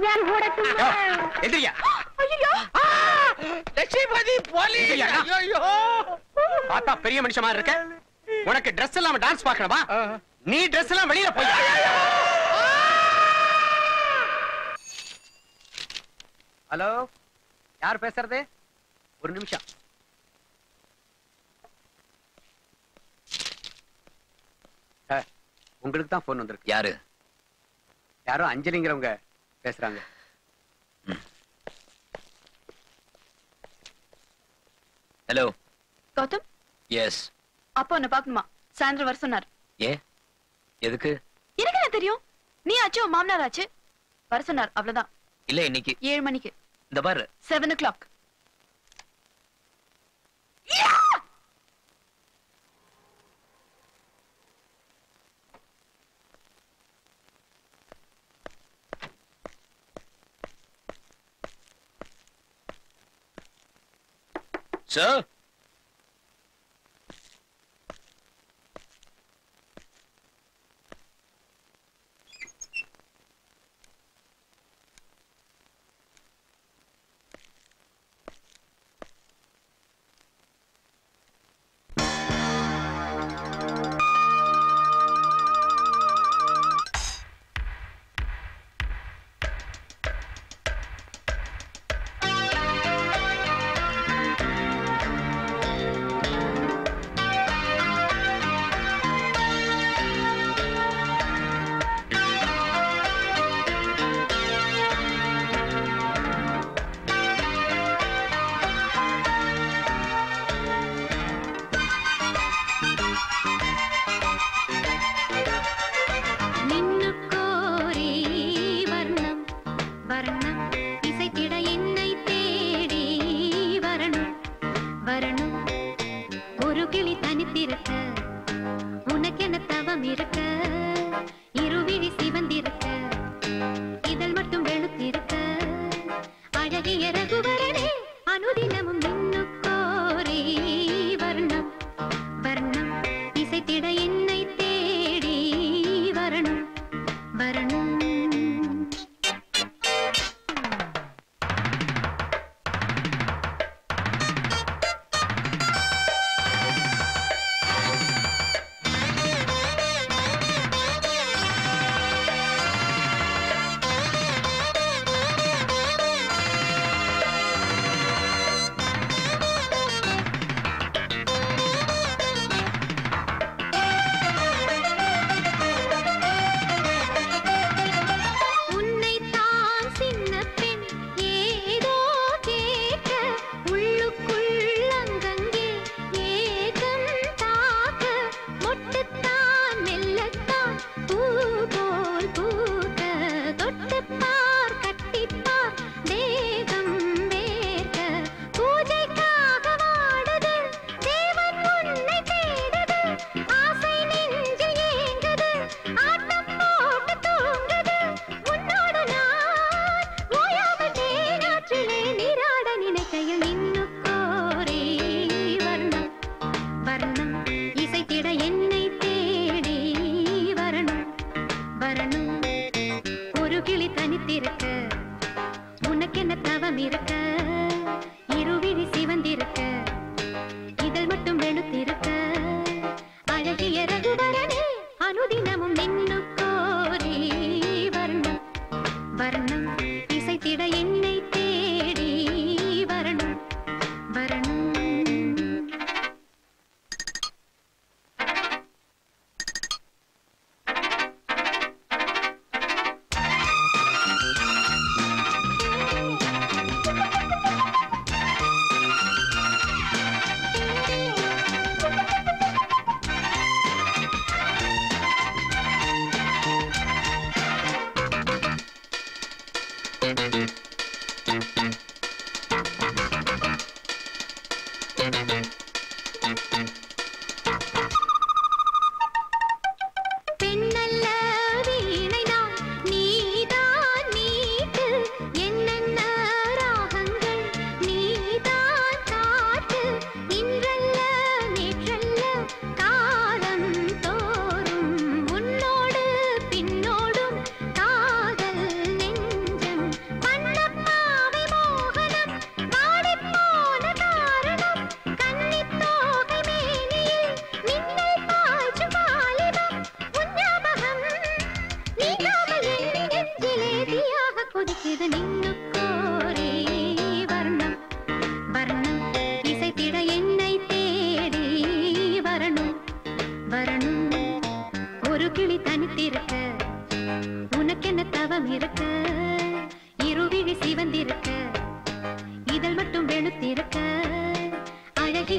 கையால் போடட்டுமா எதிரியா ஐயோ லட்சுமிபதி போலீஸ் ஐயா. ஐயோ பார்த்தா பெரிய மனுஷன் மாதிரி இருக்க உனக்கு Dress இல்லாம டான்ஸ் பார்க்கணுமா நீ Dress எல்லாம் வெளியில போய் ஹலோ யார் பேசுறது ஒரு நிமிஷம் சார் உங்களுக்கு தான் போன் வந்திருக்கு யாரு யாரோ அஞ்சலிங்கிறவங்க பேசுறாங்க ஹலோ கௌதம் எஸ் அப்பா உன்னை பார்க்கணுமா சாயந்தரம் வர சொன்னார் ஏ எதுக்கு எனக்கு என்ன தெரியும் நீ ஆச்சு உன் மாமனார் ஆச்சு வர சொன்னார் அவ்வளவுதான் இல்ல இன்னைக்கு ஏழு மணிக்கு இந்த பாரு செவன் ஓ கிளாக் சார் மின்னுக்கோரே வர்ணம் வர்ணம் இசைத்திட என்னை தேடி வரணும் வரணும் ஒரு கிளி தனித்திருக்க உனக்கென தவம் இருக்க இருவிழி சிவந்திருக்க இதழ் மட்டும் வெளுத்திருக்க அழகிய ரகுவரனே அனுதினமும் மின்னுக்கோரே வர்ணம் வர்ணம் இசைத்திட என்னை தேடி வரணும் வரணும் உன்னைத்தான் சின்ன பெண் ஏதோ கேட்க உள்ளுக்குள் அங்கங்கே ஏகம் தாக்க மொட்டுத்தான் மெல்லத்தான் பூ போல் பூக்க தொட்டுப்பார் கட்டிப்பார் தேகம் வேர்க்க பூஜைக்காக வாடுது தேவன் உன்னை தேடுது ஆசை நெஞ்சில் ஏங்குது ஆட்டம் போட்டு தூங்குது உன்னோடு நான் ஓயாமல் தேனாற்றிலே நீராட நினைக்கையில் நின்னுக்கோரே வர்ணம் வர்ணம் இசைத்திட என்னை தேடி வரணும் வரணும் ஒரு கிளி தனித்திருக்க உனக்கென்ன தவம் இருக்க இருவிழி சிவந்திருக்க இதழ் மட்டும் வெளுத்திருக்க அழகிய ரகுவரனே அனுதினமும் நின்னுக்கோரே வர்ணம் வர்ணம் இசைத்திட என்னை தேடி வரணும் வரணும் பெண்ணல்ல வீணை நான் நீதான் மீட்டு என்னென்ன ராகங்கள் நீதான் காட்டு இன்றல்ல நேற்றல்ல காலம் தோறும் உன்னோடு பின்னோடும் காதல் நெஞ்சம்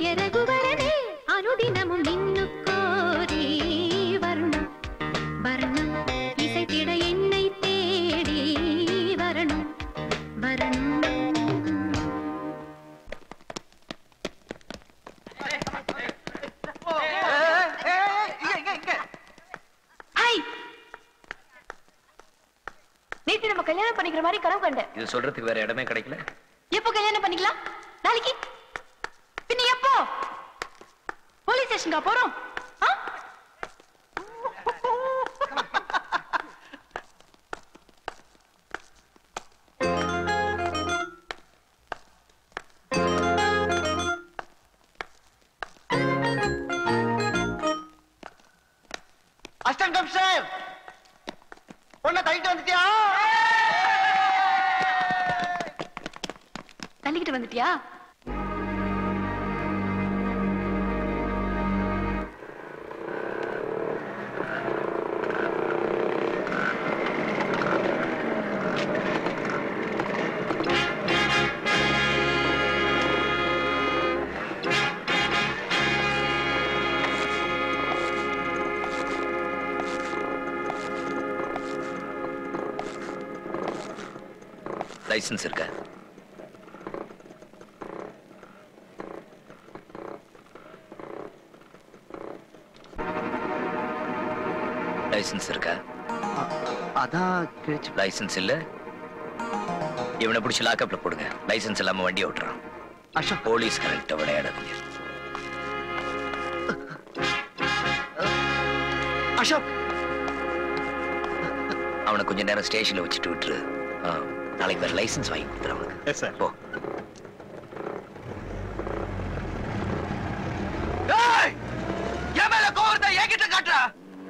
പ്രിയ രഘുവരനെ അനുദിനമും നിന്നു കോരി വരണം വരണം ഇസൈത്തിട എന്നെ തേടി വരണം വരണം ஹாய் நேத்து நம்ம கல்யாணம் பண்ணிக்கிற மாதிரி கனவு கண்டேன் இது சொல்றதுக்கு வேற இடமே கிடைக்கல எப்போ கல்யாணம் பண்ணிக்கலாம் நாளைக்கு பின்ன எப்போ போலீஸ் ஸ்டேஷனுக்கா போறோம் ஆ? அஸ்டங்கம் சார் பொண்ணை தள்ளிட்டு வந்துட்டியா தள்ளிக்கிட்டு வந்துட்டியா லைசன்ஸ் இருக்கா லைசன்ஸ் இருக்கா அதான் கிழிச்சு லைசன்ஸ் இல்ல இவனை பிடிச்சி லாக்கப்ல போடுங்க லைசன்ஸ் இல்லாம வண்டி ஓட்டுறான் அசோக் போலீஸ் கரெக்டா விளையாடாதீங்க அசோக் அவனை கொஞ்ச நேரம் ஸ்டேஷன்ல வச்சுட்டு விட்டுரு ஆ, நாளைக்கு வேற லைசன்ஸ் வாங்கி கொடுத்துரு அவனுக்கு எஸ் சார் போ ஏய் என் மேல கோவத்தை என்கிட்ட காட்டுறா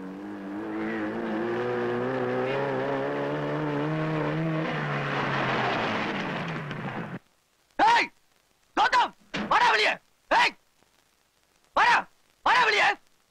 ஏய் கௌதம் வாடா வெளியே ஏய் வாடா வாடா வெளியே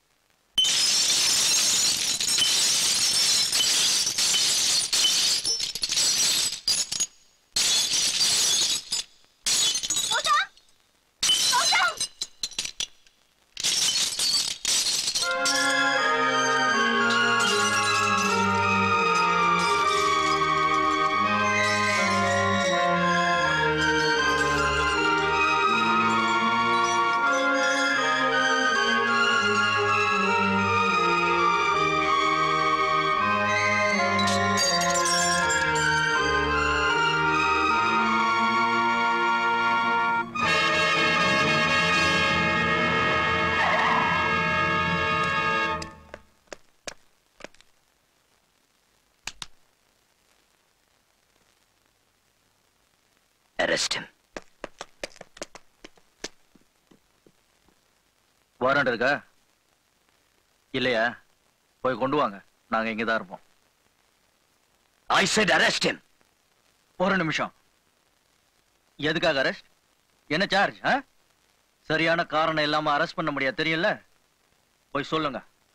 arrest him வாரண்ட் இருக்கா இல்லையா போய் கொண்டு வாங்க நாங்க இங்க தான் இருப்போம் I said arrest him ஒரு நிமிஷம் எதுக்காக அரெஸ்ட் என்ன சார்ஜ் சரியான காரணம் இல்லாம அரெஸ்ட் பண்ண முடியாது தெரியல போய் சொல்லுங்க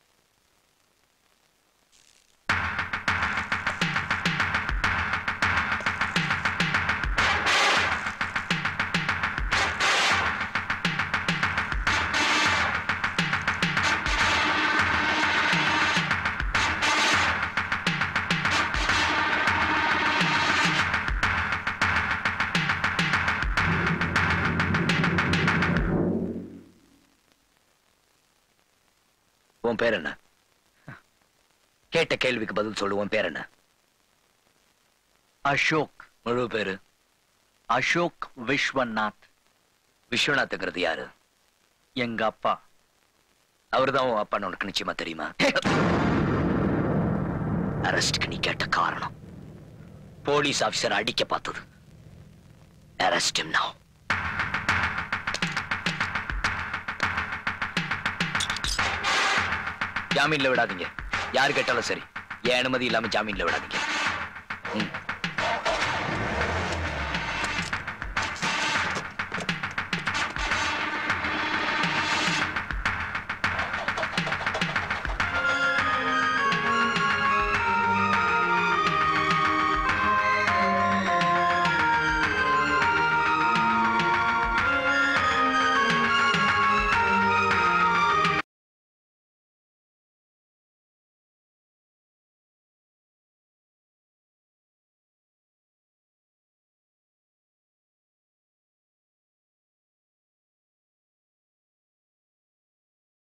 உன் பேர் என்ன கேட்ட கேள்விக்கு பதில் சொல்லு உன் பேர் என்ன அசோக் முழு பேரு அசோக் விஸ்வநாத் விஸ்வநாத்ங்கிறது யாரு எங்க அப்பா அவர்தான் உன் அப்பா உனக்கு நிச்சயமா தெரியுமா அரெஸ்ட்க்கு நீ கேட்ட காரணம் போலீஸ் ஆபீசர் அடிக்க பார்த்தது அரெஸ்ட் him now ஜாமீன்ல விடாதீங்க யாரு கேட்டாலும் சரி என் அனுமதி இல்லாம ஜாமீன்ல விடாதீங்க ம்